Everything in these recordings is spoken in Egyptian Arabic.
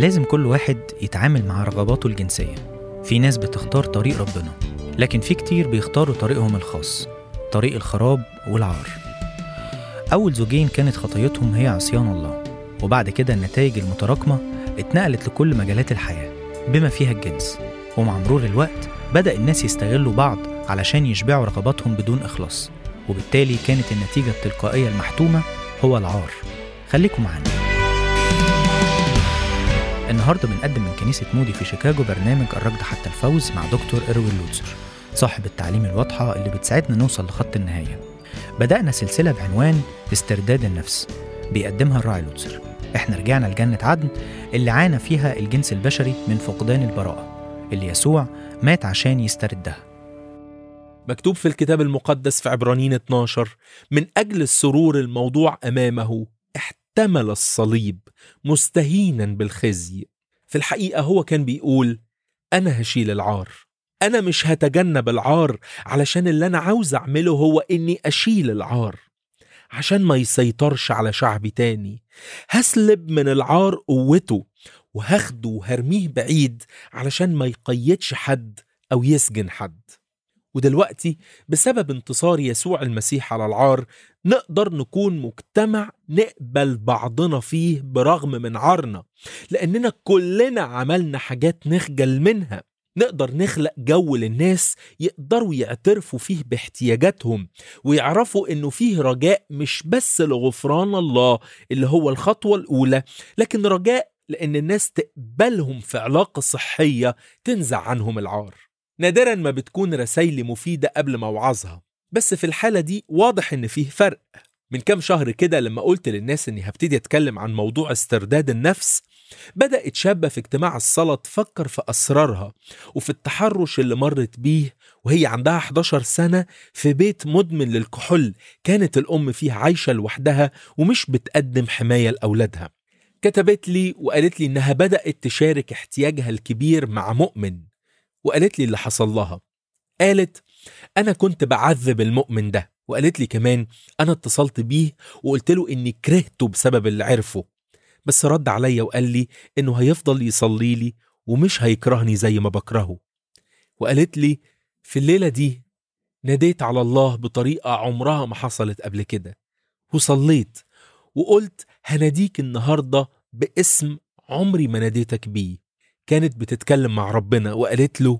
لازم كل واحد يتعامل مع رغباته الجنسية في ناس بتختار طريق ربنا لكن في كتير بيختاروا طريقهم الخاص طريق الخراب والعار أول زوجين كانت خطيتهم هي عصيان الله وبعد كده النتائج المتراكمة اتنقلت لكل مجالات الحياة بما فيها الجنس ومع مرور الوقت بدأ الناس يستغلوا بعض علشان يشبعوا رغباتهم بدون إخلاص وبالتالي كانت النتيجة التلقائية المحتومة هو العار خليكم معانا النهارده بنقدم من كنيسة مودي في شيكاغو برنامج الركض حتى الفوز مع دكتور إروين لوتسر صاحب التعليم الواضحة اللي بتساعدنا نوصل لخط النهاية بدأنا سلسلة بعنوان استرداد النفس بيقدمها الراعي لوتسر احنا رجعنا لجنة عدن اللي عانى فيها الجنس البشري من فقدان البراءة اللي يسوع مات عشان يستردها مكتوب في الكتاب المقدس في عبرانيين 12 من أجل السرور الموضوع أمامه احتمل الصليب مستهينا بالخزي في الحقيقة هو كان بيقول أنا هشيل العار أنا مش هتجنب العار علشان اللي أنا عاوز أعمله هو إني أشيل العار عشان ما يسيطرش على شعبي تاني هسلب من العار قوته وهاخده وهرميه بعيد علشان ما يقيدش حد أو يسجن حد ودلوقتي بسبب انتصار يسوع المسيح على العار نقدر نكون مجتمع نقبل بعضنا فيه برغم من عارنا لأننا كلنا عملنا حاجات نخجل منها نقدر نخلق جو للناس يقدروا يعترفوا فيه باحتياجاتهم ويعرفوا انه فيه رجاء مش بس لغفران الله اللي هو الخطوة الأولى لكن رجاء لأن الناس تقبلهم في علاقة صحية تنزع عنهم العار نادرا ما بتكون رسايلي مفيدة قبل ما اوعظها بس في الحالة دي واضح ان فيه فرق من كام شهر كده لما قلت للناس اني هبتدي اتكلم عن موضوع استرداد النفس بدأت شابة في اجتماع الصلاة تفكر في أسرارها وفي التحرش اللي مرت بيه وهي عندها 11 سنة في بيت مدمن للكحول كانت الأم فيه عايشة لوحدها ومش بتقدم حماية لأولادها كتبت لي وقالت لي إنها بدأت تشارك احتياجها الكبير مع مؤمن وقالت لي اللي حصل لها قالت أنا كنت بعذب المؤمن ده وقالت لي كمان أنا اتصلت بيه وقلت له إني كرهته بسبب اللي عرفه بس رد عليا وقال لي إنه هيفضل يصلي لي ومش هيكرهني زي ما بكرهه وقالت لي في الليلة دي ناديت على الله بطريقة عمرها ما حصلت قبل كده وصليت وقلت هناديك النهاردة باسم عمري ما ناديتك بيه كانت بتتكلم مع ربنا وقالت له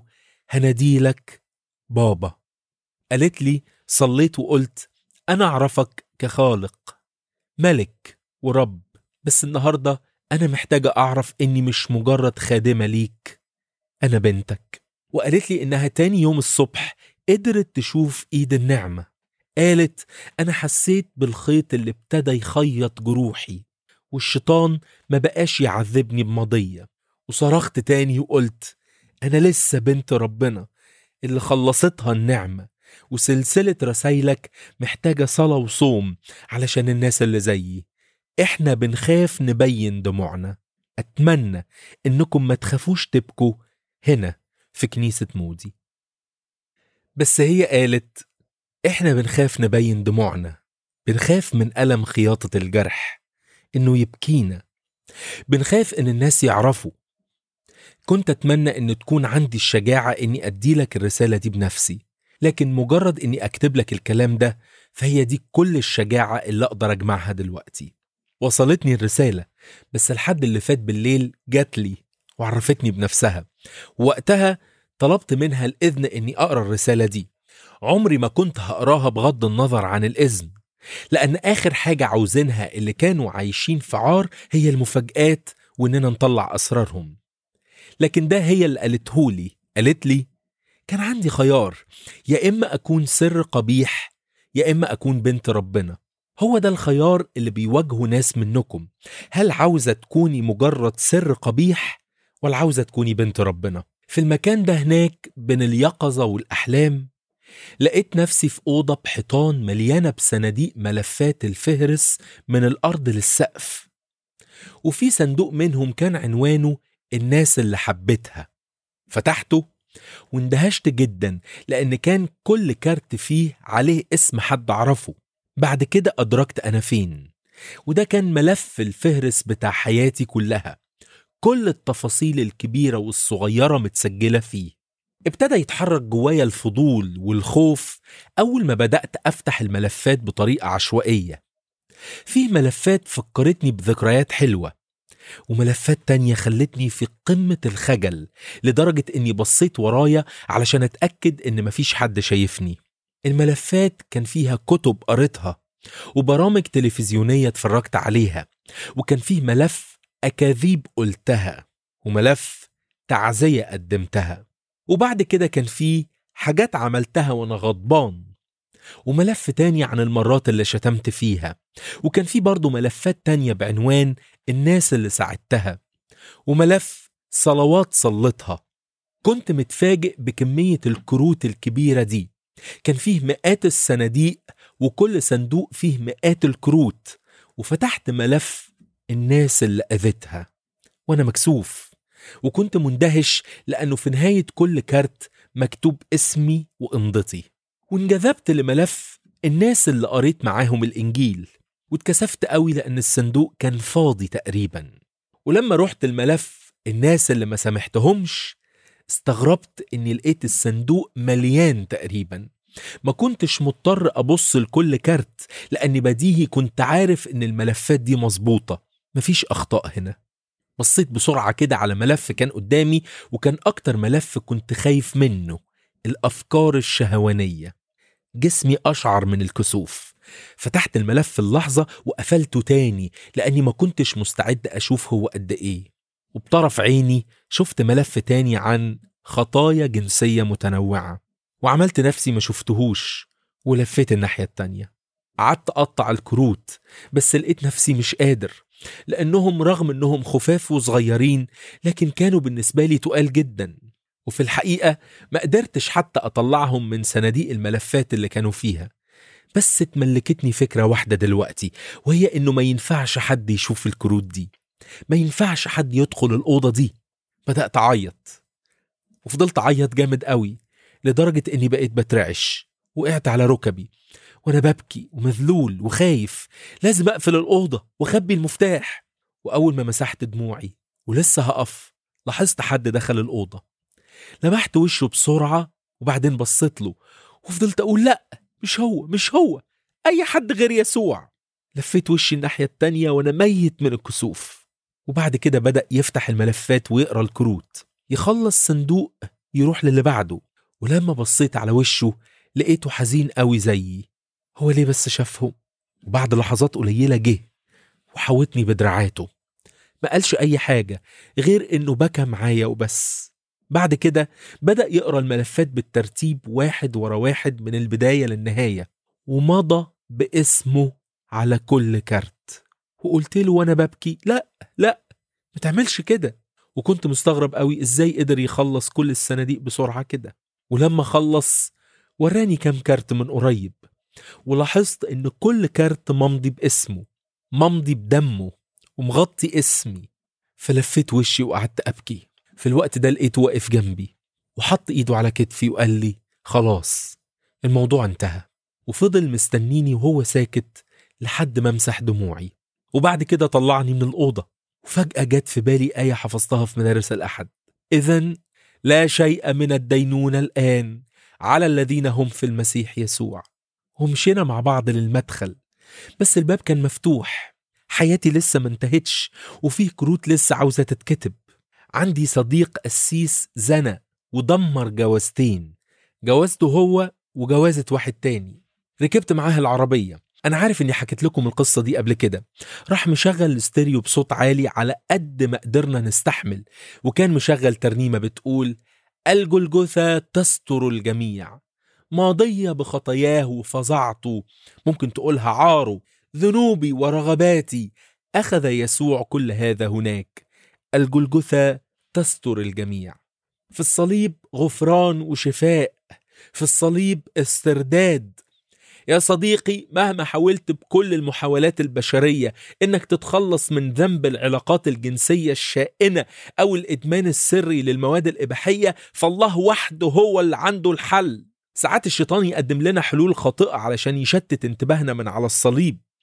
هناديلك بابا قالت لي صليت وقلت أنا أعرفك كخالق ملك ورب بس النهاردة أنا محتاجة أعرف إني مش مجرد خادمة ليك أنا بنتك وقالت لي إنها تاني يوم الصبح قدرت تشوف إيد النعمة قالت أنا حسيت بالخيط اللي ابتدى يخيط جروحي والشيطان ما بقاش يعذبني بمضية وصرخت تاني وقلت أنا لسه بنت ربنا اللي خلصتها النعمة وسلسلة رسايلك محتاجة صلاة وصوم علشان الناس اللي زيي احنا بنخاف نبين دموعنا أتمنى إنكم ما تخافوش تبكوا هنا في كنيسة مودي بس هي قالت احنا بنخاف نبين دموعنا بنخاف من ألم خياطة الجرح إنه يبكينا بنخاف إن الناس يعرفوا كنت أتمنى إن تكون عندي الشجاعة إني أدي لك الرسالة دي بنفسي لكن مجرد إني أكتب لك الكلام ده فهي دي كل الشجاعة اللي أقدر أجمعها دلوقتي وصلتني الرسالة بس الحد اللي فات بالليل جات لي وعرفتني بنفسها وقتها طلبت منها الإذن إني أقرأ الرسالة دي عمري ما كنت هقراها بغض النظر عن الإذن لأن آخر حاجة عاوزينها اللي كانوا عايشين في عار هي المفاجآت وإننا نطلع أسرارهم لكن ده هي اللي قالتهولي قالت لي كان عندي خيار يا إما أكون سر قبيح يا إما أكون بنت ربنا هو ده الخيار اللي بيواجهه ناس منكم هل عاوزة تكوني مجرد سر قبيح ولا عاوزة تكوني بنت ربنا في المكان ده هناك بين اليقظة والأحلام لقيت نفسي في أوضة بحيطان مليانة بصناديق ملفات الفهرس من الأرض للسقف وفي صندوق منهم كان عنوانه الناس اللي حبتها فتحته واندهشت جدا لأن كان كل كارت فيه عليه اسم حد أعرفه بعد كده أدركت أنا فين وده كان ملف الفهرس بتاع حياتي كلها كل التفاصيل الكبيرة والصغيرة متسجلة فيه ابتدى يتحرك جوايا الفضول والخوف أول ما بدأت أفتح الملفات بطريقة عشوائية فيه ملفات فكرتني بذكريات حلوة وملفات تانية خلتني في قمة الخجل لدرجة إني بصيت ورايا علشان أتأكد إن مفيش حد شايفني الملفات كان فيها كتب قريتها وبرامج تلفزيونية اتفرجت عليها وكان فيه ملف أكاذيب قلتها وملف تعزية قدمتها وبعد كده كان فيه حاجات عملتها وأنا غضبان وملف تاني عن المرات اللي شتمت فيها وكان فيه برضه ملفات تانية بعنوان الناس اللي ساعدتها وملف صلوات صلتها كنت متفاجئ بكمية الكروت الكبيرة دي كان فيه مئات الصناديق وكل صندوق فيه مئات الكروت وفتحت ملف الناس اللي أذتها وأنا مكسوف وكنت مندهش لأنه في نهاية كل كارت مكتوب اسمي وإمضتي وانجذبت لملف الناس اللي قريت معاهم الإنجيل واتكسفت قوي لأن الصندوق كان فاضي تقريبا ولما رحت الملف الناس اللي ما سامحتهمش استغربت اني لقيت الصندوق مليان تقريبا ما كنتش مضطر ابص لكل كارت لاني بديهي كنت عارف ان الملفات دي مظبوطه مفيش اخطاء هنا بصيت بسرعه كده على ملف كان قدامي وكان اكتر ملف كنت خايف منه الافكار الشهوانيه جسمي اشعر من الكسوف فتحت الملف في اللحظه وقفلته تاني لاني ما كنتش مستعد اشوف هو قد ايه وبطرف عيني شفت ملف تاني عن خطايا جنسية متنوعة وعملت نفسي ما شفتهوش ولفيت الناحية التانية قعدت أقطع الكروت بس لقيت نفسي مش قادر لأنهم رغم أنهم خفاف وصغيرين لكن كانوا بالنسبة لي تقال جدا وفي الحقيقة ما قدرتش حتى أطلعهم من صناديق الملفات اللي كانوا فيها بس اتملكتني فكرة واحدة دلوقتي وهي إنه ما ينفعش حد يشوف الكروت دي ما ينفعش حد يدخل الأوضة دي بدأت أعيط وفضلت أعيط جامد قوي لدرجة إني بقيت بترعش وقعت على ركبي وأنا ببكي ومذلول وخايف لازم أقفل الأوضة وأخبي المفتاح وأول ما مسحت دموعي ولسه هقف لاحظت حد دخل الأوضة لمحت وشه بسرعة وبعدين بصيت له وفضلت أقول لأ مش هو مش هو أي حد غير يسوع لفيت وشي الناحية التانية وأنا ميت من الكسوف وبعد كده بدأ يفتح الملفات ويقرا الكروت يخلص صندوق يروح للي بعده ولما بصيت على وشه لقيته حزين قوي زيي هو ليه بس شافهم وبعد لحظات قليلة جه وحوتني بدراعاته ما قالش أي حاجة غير إنه بكى معايا وبس بعد كده بدأ يقرا الملفات بالترتيب واحد ورا واحد من البداية للنهاية ومضى باسمه على كل كارت وقلت له وانا ببكي لا لا ما تعملش كده وكنت مستغرب قوي ازاي قدر يخلص كل الصناديق بسرعه كده ولما خلص وراني كام كارت من قريب ولاحظت ان كل كارت ممضي باسمه ممضي بدمه ومغطي اسمي فلفيت وشي وقعدت ابكي في الوقت ده لقيته واقف جنبي وحط ايده على كتفي وقال لي خلاص الموضوع انتهى وفضل مستنيني وهو ساكت لحد ما امسح دموعي وبعد كده طلعني من الأوضة وفجأة جت في بالي آية حفظتها في مدارس الأحد إذا لا شيء من الدينونة الآن على الذين هم في المسيح يسوع ومشينا مع بعض للمدخل بس الباب كان مفتوح حياتي لسه ما انتهتش وفيه كروت لسه عاوزة تتكتب عندي صديق قسيس زنى ودمر جوازتين جوازته هو وجوازة واحد تاني ركبت معاه العربية أنا عارف إني حكيت لكم القصة دي قبل كده راح مشغل الاستيريو بصوت عالي على قد ما قدرنا نستحمل وكان مشغل ترنيمة بتقول الجلجثة تستر الجميع ماضية بخطاياه فظعت ممكن تقولها عاره ذنوبي ورغباتي أخذ يسوع كل هذا هناك الجلجثة تستر الجميع في الصليب غفران وشفاء في الصليب استرداد يا صديقي مهما حاولت بكل المحاولات البشرية إنك تتخلص من ذنب العلاقات الجنسية الشائنة أو الإدمان السري للمواد الإباحية فالله وحده هو اللي عنده الحل ساعات الشيطان يقدم لنا حلول خاطئة علشان يشتت انتباهنا من على الصليب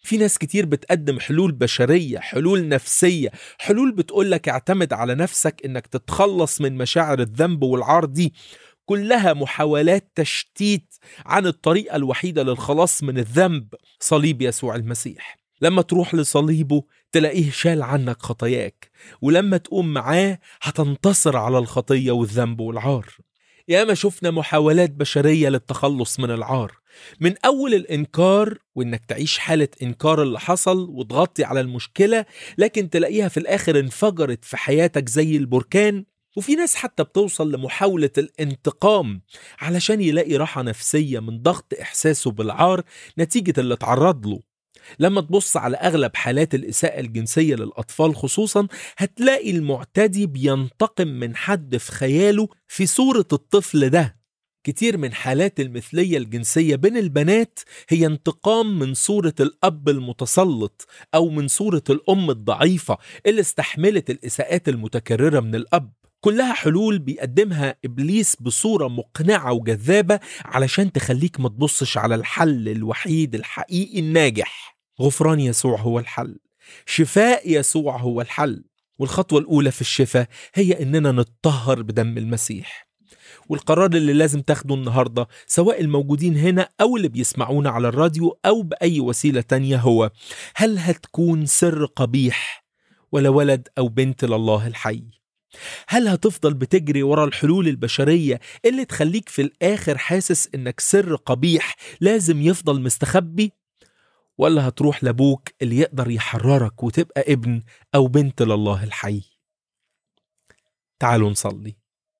في ناس كتير بتقدم حلول بشرية حلول نفسية حلول بتقولك اعتمد على نفسك انك تتخلص من مشاعر الذنب والعار دي كلها محاولات تشتيت عن الطريقة الوحيدة للخلاص من الذنب صليب يسوع المسيح لما تروح لصليبه تلاقيه شال عنك خطاياك ولما تقوم معاه هتنتصر على الخطية والذنب والعار ياما شفنا محاولات بشرية للتخلص من العار من أول الإنكار وإنك تعيش حالة إنكار اللي حصل وتغطي على المشكلة لكن تلاقيها في الآخر انفجرت في حياتك زي البركان وفي ناس حتى بتوصل لمحاولة الانتقام علشان يلاقي راحة نفسية من ضغط إحساسه بالعار نتيجة اللي اتعرض له لما تبص على أغلب حالات الإساءة الجنسية للأطفال خصوصا هتلاقي المعتدي بينتقم من حد في خياله في صورة الطفل ده كتير من حالات المثلية الجنسية بين البنات هي انتقام من صورة الأب المتسلط أو من صورة الأم الضعيفة اللي استحملت الإساءات المتكررة من الأب كلها حلول بيقدمها إبليس بصورة مقنعة وجذابة علشان تخليك ما تبصش على الحل الوحيد الحقيقي الناجح غفران يسوع هو الحل شفاء يسوع هو الحل والخطوة الأولى في الشفاء هي إننا نتطهر بدم المسيح والقرار اللي لازم تاخده النهاردة سواء الموجودين هنا أو اللي بيسمعونا على الراديو أو بأي وسيلة تانية هو هل هتكون سر قبيح ولا ولد أو بنت لله الحي هل هتفضل بتجري ورا الحلول البشرية اللي تخليك في الآخر حاسس إنك سر قبيح لازم يفضل مستخبي ولا هتروح لابوك اللي يقدر يحررك وتبقى ابن أو بنت لله الحي تعالوا نصلي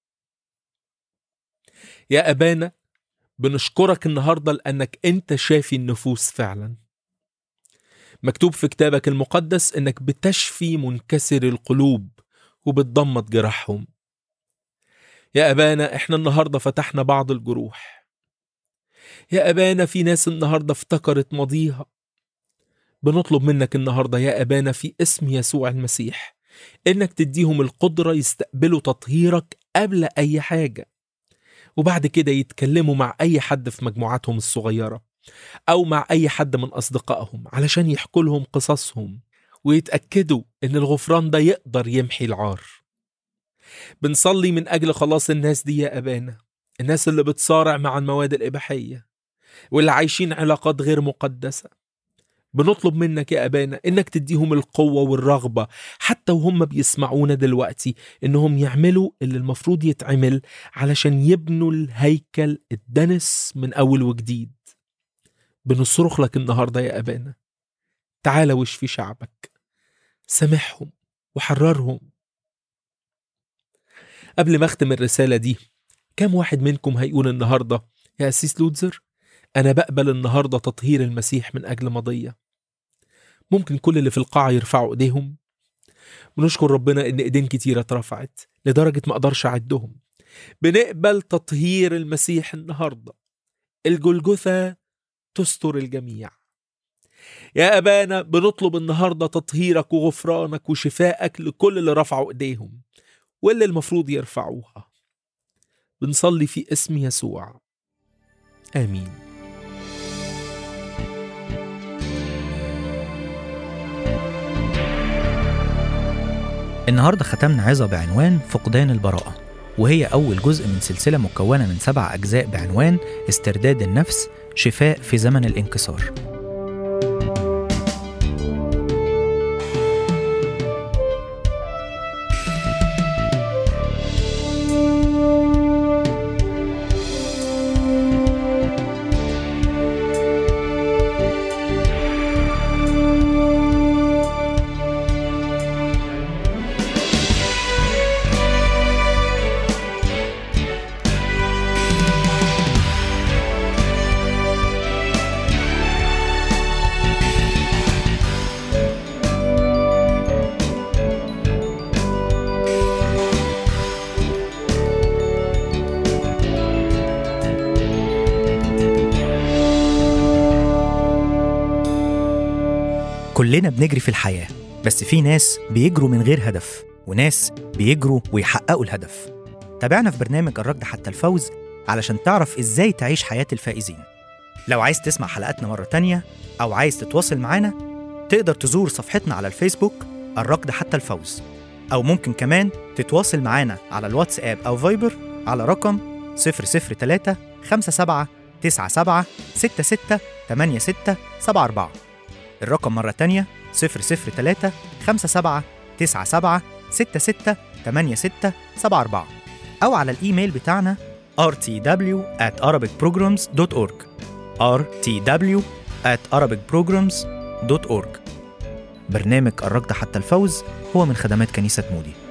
يا أبانا بنشكرك النهاردة لأنك أنت شافي النفوس فعلا مكتوب في كتابك المقدس أنك بتشفي منكسر القلوب وبتضمد جراحهم يا أبانا إحنا النهاردة فتحنا بعض الجروح يا أبانا في ناس النهاردة افتكرت ماضيها بنطلب منك النهاردة يا أبانا في اسم يسوع المسيح إنك تديهم القدرة يستقبلوا تطهيرك قبل أي حاجة وبعد كده يتكلموا مع أي حد في مجموعاتهم الصغيرة أو مع أي حد من أصدقائهم علشان يحكوا لهم قصصهم ويتأكدوا إن الغفران ده يقدر يمحي العار بنصلي من أجل خلاص الناس دي يا أبانا الناس اللي بتصارع مع المواد الإباحية واللي عايشين علاقات غير مقدسة بنطلب منك يا أبانا إنك تديهم القوة والرغبة حتى وهم بيسمعونا دلوقتي إنهم يعملوا اللي المفروض يتعمل علشان يبنوا الهيكل الدنس من أول وجديد بنصرخ لك النهاردة يا أبانا تعال واشفي شعبك سامحهم وحررهم قبل ما اختم الرسالة دي كم واحد منكم هيقول النهاردة يا أسيس لوتزر أنا بقبل النهاردة تطهير المسيح من أجل مضية ممكن كل اللي في القاعة يرفعوا إيديهم بنشكر ربنا إن إيدين كتيرة اترفعت لدرجة ما أقدرش أعدهم بنقبل تطهير المسيح النهاردة الجلجثة تستر الجميع يا أبانا بنطلب النهاردة تطهيرك وغفرانك وشفائك لكل اللي رفعوا إيديهم واللي المفروض يرفعوها بنصلي في اسم يسوع آمين النهاردة ختمنا عظة بعنوان فقدان البراءة وهي أول جزء من سلسلة مكونة من سبع أجزاء بعنوان استرداد النفس شفاء في زمن الانكسار كلنا بنجري في الحياة بس في ناس بيجروا من غير هدف وناس بيجروا ويحققوا الهدف تابعنا في برنامج الركض حتى الفوز علشان تعرف ازاي تعيش حياة الفائزين لو عايز تسمع حلقاتنا مرة تانية أو عايز تتواصل معانا تقدر تزور صفحتنا على الفيسبوك الركض حتى الفوز أو ممكن كمان تتواصل معانا على الواتساب أو فايبر على رقم 003 57 97 66 86 74 الرقم مرة تانية 003 57 97 66 86 74 أو على الإيميل بتاعنا rtw at arabicprograms.org rtw at arabicprograms.org برنامج الركض حتى الفوز هو من خدمات كنيسة مودي